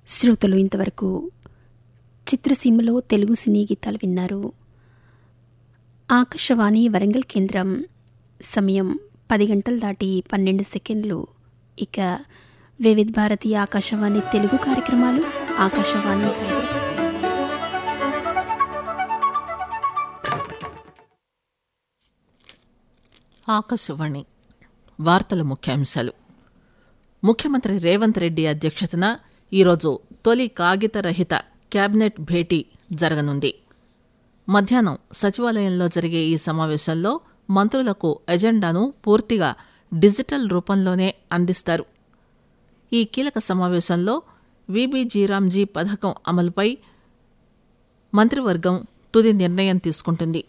శ్రోతలు ఇంతవరకు చిత్రసీమలో తెలుగు సినీ గీతాలు విన్నారు ఆకాశవాణి వరంగల్ కేంద్రం సమయం పది గంటలు దాటి పన్నెండు సెకండ్లు ఇక వివిధ భారతి ఆకాశవాణి తెలుగు కార్యక్రమాలు ఆకాశవాణి హైదరాబాద్ ఆకాశవాణి వార్తల ముఖ్యాంశాలు ముఖ్యమంత్రి రేవంత్ రెడ్డి అధ్యక్షతన ఈరోజు తొలి కాగితరహిత కేబినెట్ భేటీ జరగనుంది మధ్యాహ్నం సచివాలయంలో జరిగే ఈ సమావేశంలో మంత్రులకు ఎజెండాను పూర్తిగా డిజిటల్ రూపంలోనే అందిస్తారు ఈ కీలక సమావేశంలో విబిజీరామ్జీ పథకం అమలుపై మంత్రివర్గం తుది నిర్ణయం తీసుకుంటుంది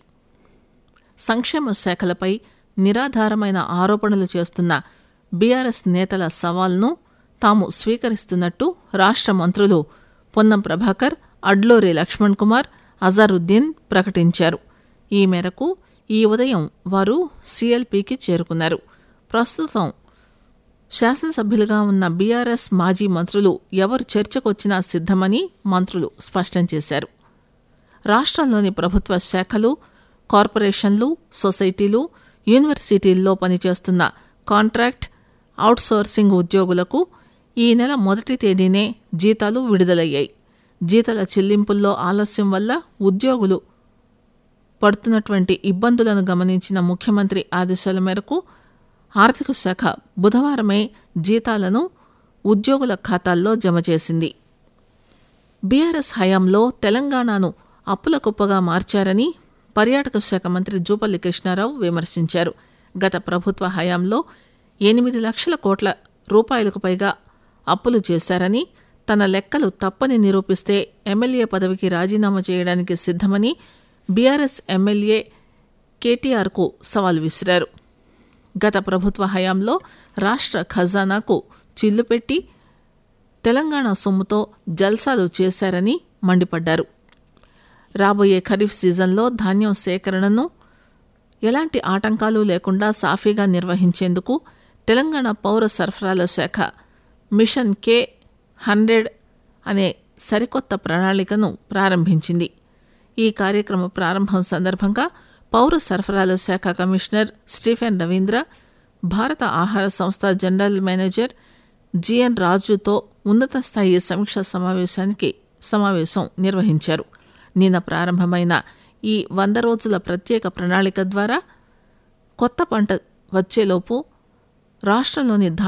సంక్షేమ శాఖలపై నిరాధారమైన ఆరోపణలు చేస్తున్న బీఆర్ఎస్ నేతల సవాల్ను తాము స్వీకరిస్తున్నట్టు రాష్ట్ర మంత్రులు పొన్నం ప్రభాకర్ అడ్లూరి లక్ష్మణ్ కుమార్ అజారుద్దీన్ ప్రకటించారు ఈ మేరకు ఈ ఉదయం వారు సీఎల్పీకి చేరుకున్నారు ప్రస్తుతం శాసనసభ్యులుగా ఉన్న బీఆర్ఎస్ మాజీ మంత్రులు ఎవరు చర్చకొచ్చినా సిద్దమని మంత్రులు స్పష్టం చేశారు రాష్ట్రంలోని ప్రభుత్వ శాఖలు కార్పొరేషన్లు సొసైటీలు యూనివర్సిటీల్లో పనిచేస్తున్న కాంట్రాక్ట్ అవుట్సోర్సింగ్ ఉద్యోగులకు ఈ నెల మొదటి తేదీనే జీతాలు విడుదలయ్యాయి జీతాల చెల్లింపుల్లో ఆలస్యం వల్ల ఉద్యోగులు పడుతున్నటువంటి ఇబ్బందులను గమనించిన ముఖ్యమంత్రి ఆదేశాల మేరకు ఆర్థిక శాఖ బుధవారమే జీతాలను ఉద్యోగుల ఖాతాల్లో జమ చేసింది బీఆర్ఎస్ హయాంలో తెలంగాణను అప్పుల కుప్పగా మార్చారని పర్యాటక శాఖ మంత్రి జూపల్లి కృష్ణారావు విమర్శించారు గత ప్రభుత్వ హయాంలో ఎనిమిది లక్షల కోట్ల రూపాయలకు పైగా అప్పులు చేశారని తన లెక్కలు తప్పని నిరూపిస్తే ఎమ్మెల్యే పదవికి రాజీనామా చేయడానికి సిద్దమని బీఆర్ఎస్ ఎమ్మెల్యే కేటీఆర్కు సవాల్ విసిరారు గత ప్రభుత్వ హయాంలో రాష్ట్ర ఖజానాకు చిల్లు పెట్టి తెలంగాణ సొమ్ముతో జల్సాలు చేశారని మండిపడ్డారు రాబోయే ఖరీఫ్ సీజన్లో ధాన్యం సేకరణను ఎలాంటి ఆటంకాలు లేకుండా సాఫీగా నిర్వహించేందుకు తెలంగాణ పౌర సరఫరాల శాఖ మిషన్ కే హండ్రెడ్ అనే సరికొత్త ప్రణాళికను ప్రారంభించింది ఈ కార్యక్రమ ప్రారంభం సందర్భంగా పౌర సరఫరాల శాఖ కమిషనర్ స్టీఫెన్ రవీంద్ర భారత ఆహార సంస్థ జనరల్ మేనేజర్ జిఎన్ రాజుతో ఉన్నత స్థాయి సమీక్ష సమావేశానికి సమావేశం నిర్వహించారు నిన్న ప్రారంభమైన ఈ వంద రోజుల ప్రత్యేక ప్రణాళిక ద్వారా కొత్త పంట వచ్చేలోపు రాష్ట్రంలోని ధాన్యం